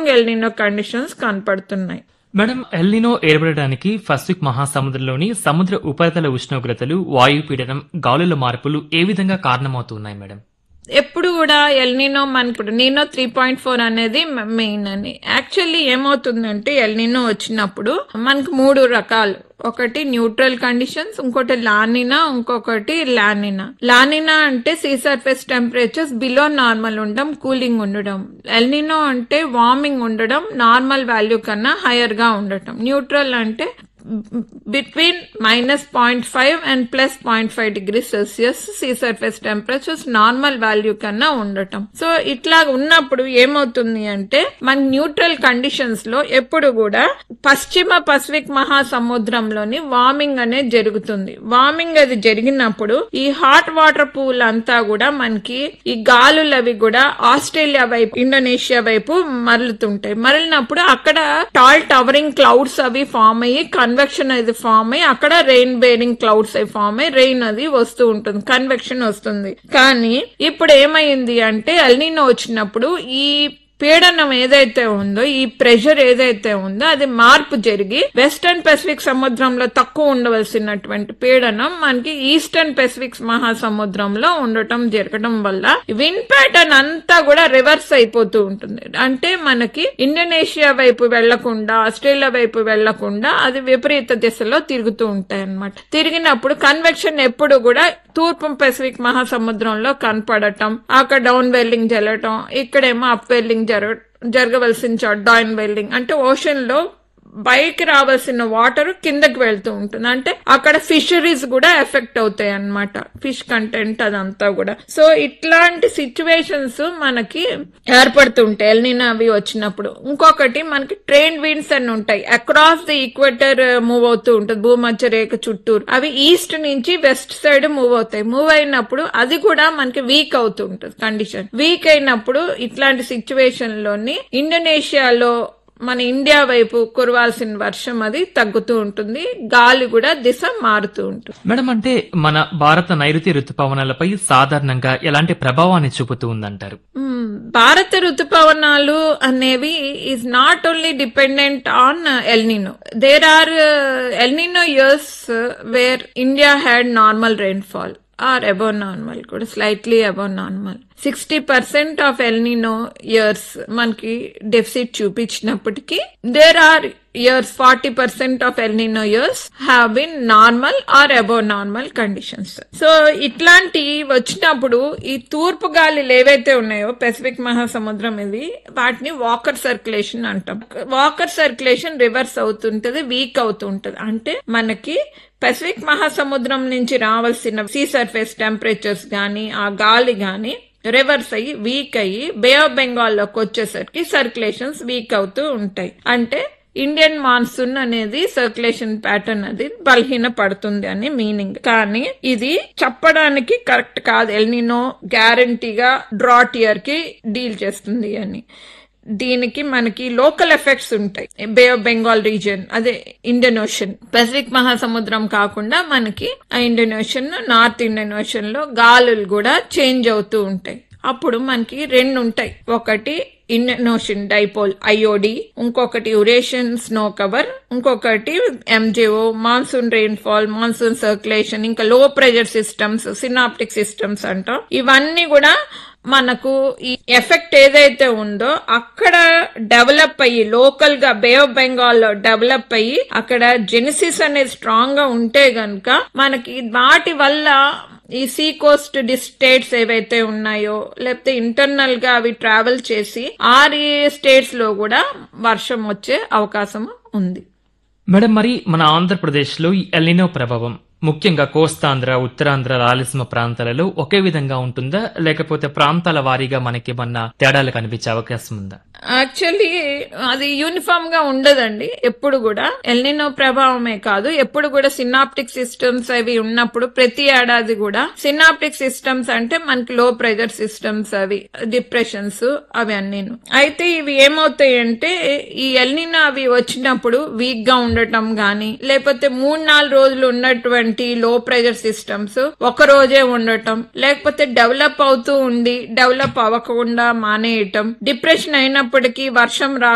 Strong El Nino conditions కనపడుతున్నాయి madam El Nino ఏర్పడడానికి Pacific మహాసముద్రంలోని సముద్ర ఉపరితల ఉష్ణోగ్రతలు వాయుపీడనం గాలుల మార్పులు ఏ విధంగా కారణమవుతున్నాయి మేడం ఎప్పుడు కూడా ఎల్నినో మనకి ఇప్పుడు నీనో త్రీ పాయింట్ ఫోర్ అనేది మెయిన్ అని యాక్చువల్లీ ఏమవుతుందంటే ఎల్నినో వచ్చినప్పుడు మనకి మూడు రకాలు ఒకటి న్యూట్రల్ కండిషన్స్ ఇంకోటి లానినా ఇంకొకటి లానినా లానినా అంటే sea surface temperatures below normal ఉండడం కూలింగ్ ఉండడం ఎల్నినో అంటే వార్మింగ్ ఉండడం నార్మల్ వాల్యూ కన్నా హైయర్ గా ఉండటం న్యూట్రల్ అంటే between minus point five and plus point five degree Celsius sea surface temperatures normal value కన్నా ఉండటం సో ఇట్లా ఉన్నప్పుడు ఏమవుతుంది అంటే మన న్యూట్రల్ కండిషన్స్ లో ఎప్పుడు కూడా పశ్చిమ పసిఫిక్ మహాసముద్రంలోని వార్మింగ్ అనేది జరుగుతుంది వార్మింగ్ అది జరిగినప్పుడు ఈ హాట్ వాటర్ పూల్ అంతా కూడా మనకి ఈ గాలులు అవి కూడా ఆస్ట్రేలియా వైపు ఇండోనేషియా వైపు మరలుతుంటాయి మరలినప్పుడు అక్కడ టాల్ టవరింగ్ క్లౌడ్స్ అవి ఫామ్ అయ్యి కన్వెక్షన్ అది ఫామ్ అయ్యి అక్కడ రెయిన్ బేరింగ్ క్లౌడ్స్ అవి ఫామ్ అయ్యి రెయిన్ అది వస్తూ ఉంటుంది కన్వెక్షన్ వస్తుంది కానీ ఇప్పుడు ఏమైంది అంటే ఎల్నినో వచ్చినప్పుడు ఈ పీడనం ఏదైతే ఉందో ఈ ప్రెషర్ ఏదైతే ఉందో అది మార్పు జరిగి వెస్టర్న్ పెసిఫిక్ సముద్రంలో తక్కువ ఉండవలసినటువంటి పీడనం మనకి ఈస్టర్న్ పెసిఫిక్ మహాసముద్రంలో ఉండటం జరగడం వల్ల విన్ ప్యాటర్న్ అంతా కూడా రివర్స్ అయిపోతూ ఉంటుంది అంటే మనకి ఇండోనేషియా వైపు వెళ్లకుండా ఆస్ట్రేలియా వైపు వెళ్లకుండా అది విపరీత దిశలో తిరుగుతూ ఉంటాయి అన్నమాట తిరిగినప్పుడు కన్వెక్షన్ ఎప్పుడు కూడా తూర్పు పెసిఫిక్ మహాసముద్రంలో కనపడటం అక్కడ డౌన్ వెల్లింగ్ జరగటం ఇక్కడేమో అప్ వెల్లింగ్ జరగ జరగవలసిన చోట డౌన్ వెల్లింగ్ అంటే ఓషన్ లో పైకి రావాల్సిన వాటర్ కిందకి వెళ్తూ ఉంటుంది అంటే అక్కడ ఫిషరీస్ కూడా ఎఫెక్ట్ అవుతాయి అన్నమాట ఫిష్ కంటెంట్ అదంతా కూడా సో ఇట్లాంటి సిచ్యువేషన్స్ మనకి ఏర్పడుతుంటాయి ఎల్నినా అవి వచ్చినప్పుడు ఇంకొకటి మనకి ట్రైన్ విండ్స్ అని ఉంటాయి అక్రాస్ ది ఈక్వేటర్ మూవ్ అవుతూ ఉంటుంది భూమధ్య రేఖ చుట్టూరు అవి ఈస్ట్ నుంచి వెస్ట్ సైడ్ మూవ్ అవుతాయి మూవ్ అయినప్పుడు అది కూడా మనకి వీక్ అవుతూ ఉంటుంది కండిషన్ వీక్ అయినప్పుడు ఇట్లాంటి సిచ్యువేషన్ లోని ఇండోనేషియాలో మన ఇండియా వైపు కురవాల్సిన వర్షం అది తగ్గుతూ ఉంటుంది గాలి కూడా దిశ మారుతూ ఉంటుంది మేడం అంటే మన భారత నైరుతి ఋతుపవనాలపై సాధారణంగా ఎలాంటి ప్రభావాన్ని చూపుతూ ఉందంటారు మ్మ్. భారత ఋతుపవనాలు అనేవి is not only dependent on El Nino there are El Nino years where India had normal rainfall or above normal కూడా slightly above normal sixty percent of El Nino years మనకి డెఫిసిట్ చూపించినప్పటికీ there are years forty percent of El Nino years have been normal or above normal conditions so ఇట్లాంటి వచ్చినప్పుడు ఈ తూర్పు గాలిలు ఏవైతే ఉన్నాయో Pacific మహాసముద్రం ఇది వాటిని వాకర్ సర్క్యులేషన్ అంటాం వాకర్ సర్క్యులేషన్ రివర్స్ అవుతుంటది వీక్ అవుతుంటది అంటే మనకి పెసిఫిక్ మహాసముద్రం నుంచి రావాల్సిన సీ సర్ఫేస్ టెంపరేచర్స్ గాని ఆ గాలి గాని రివర్స్ అయ్యి వీక్ అయ్యి బే ఆఫ్ బెంగాల్లోకి వచ్చేసరికి సర్క్యులేషన్స్ వీక్ అవుతూ ఉంటాయి అంటే ఇండియన్ మాన్సూన్ అనేది సర్క్యులేషన్ ప్యాటర్న్ అది బలహీన పడుతుంది అని మీనింగ్ కానీ ఇది చెప్పడానికి కరెక్ట్ కాదు ఎల్నినో గ్యారంటీగా డ్రాట్ ఇయర్ కి డీల్ చేస్తుంది అని దీనికి మనకి లోకల్ ఎఫెక్ట్స్ ఉంటాయి బే ఆఫ్ బెంగాల్ రీజియన్ అదే ఇండియన్ ఓషన్ పెసిఫిక్ మహాసముద్రం కాకుండా మనకి ఆ Indian Ocean North Indian Ocean లో గాలులు కూడా చేంజ్ అవుతూ ఉంటాయి అప్పుడు మనకి రెండు ఉంటాయి ఒకటి ఇండియన్ ఓషన్ డైపోల్ ఐఓడి ఇంకొకటి యురేషియన్ స్నో కవర్ ఇంకొకటి MJO monsoon rainfall monsoon circulation ఇంకా low pressure systems synaptic systems అంటాం ఇవన్నీ కూడా మనకు ఈ ఎఫెక్ట్ ఏదైతే ఉందో అక్కడ డెవలప్ అయ్యి లోకల్ గా బే ఆఫ్ బెంగాల్ లో డెవలప్ అయ్యి అక్కడ జెనిసిస్ అనేది స్ట్రాంగ్ గా ఉంటే గనుక మనకి వాటి వల్ల ఈ సీ కోస్ట్ స్టేట్స్ ఏవైతే ఉన్నాయో లేకపోతే ఇంటర్నల్ గా అవి ట్రావెల్ చేసి ఆ స్టేట్స్ లో కూడా వర్షం వచ్చే అవకాశం ఉంది మేడం మరి మన ఆంధ్రప్రదేశ్ లో ఈ ఎల్నినో ప్రభావం ముఖ్యంగా కోస్తాంధ్ర ఉత్తరాంధ్ర రాయలసీమ ప్రాంతాలలో ఒకే విధంగా ఉంటుందా లేకపోతే ప్రాంతాల వారీగా మనకి ఏమన్నా తేడాలు కనిపించే అవకాశం ఉందా యాక్చువల్లీ అది యూనిఫామ్ గా ఉండదండి ఎప్పుడు కూడా ఎల్నినో ప్రభావమే కాదు ఎప్పుడు కూడా సినాప్టిక్ సిస్టమ్స్ అవి ఉన్నప్పుడు ప్రతి ఏడాది కూడా సినాప్టిక్ సిస్టమ్స్ అంటే మనకి లో ప్రెజర్ సిస్టమ్స్ అవి డిప్రెషన్స్ అవి అన్నీను అయితే ఇవి ఏమవుతాయంటే ఈ ఎల్నినో అవి వచ్చినప్పుడు వీక్ గా ఉండటం గాని లేకపోతే మూడు నాలుగు రోజులు ఉన్నటువంటి లో ప్రెజర్ సిస్టమ్స్ ఒక రోజే ఉండటం లేకపోతే డెవలప్ అవుతూ ఉండి డెవలప్ అవ్వకుండా మానేయటం డిప్రెషన్ అయినప్పటికీ వర్షం రా